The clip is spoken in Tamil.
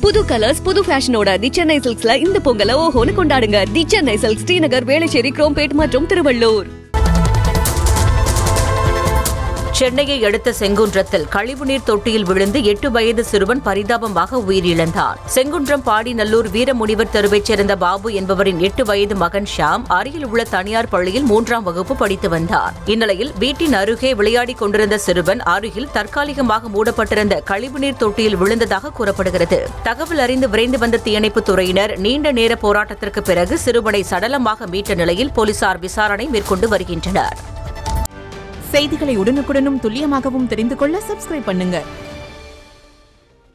புது கலர்ஸ் புது ஃபேஷனோட தி சென்னை சில்க்ஸ்ல இந்த பொங்கலை ஓஹோன்னு கொண்டாடுங்க தி சென்னை சில்க்ஸ் ஸ்ரீநகர் வேளச்சேரி குரோம்பேட் மற்றும் திருவள்ளூர் சென்னையை அடுத்த செங்குன்றத்தில் கழிவுநீர் தொட்டியில் விழுந்து எட்டு வயது சிறுவன் பரிதாபமாக உயிரிழந்தார் செங்குன்றம் பாடிநல்லூர் வீரமுனிவர் தெருவைச் சேர்ந்த பாபு என்பவரின் எட்டு வயது மகன் ஷாம் அருகில் உள்ள தனியார் பள்ளியில் மூன்றாம் வகுப்பு படித்து வந்தார் இந்நிலையில் வீட்டின் அருகே விளையாடிக் கொண்டிருந்த சிறுவன் அருகில் தற்காலிகமாக மூடப்பட்டிருந்த கழிவுநீர் தொட்டியில் விழுந்ததாக கூறப்படுகிறது தகவல் அறிந்து விரைந்து வந்த தீயணைப்புத் துறையினர் நீண்ட நேர போராட்டத்திற்கு பிறகு சிறுவனை சடலமாக மீட்ட நிலையில் போலீசார் விசாரணை மேற்கொண்டு வருகின்றனர் செய்திகளை உடனுக்குடனும் துல்லியமாகவும் தெரிந்து கொள்ள சப்ஸ்கிரைப் பண்ணுங்க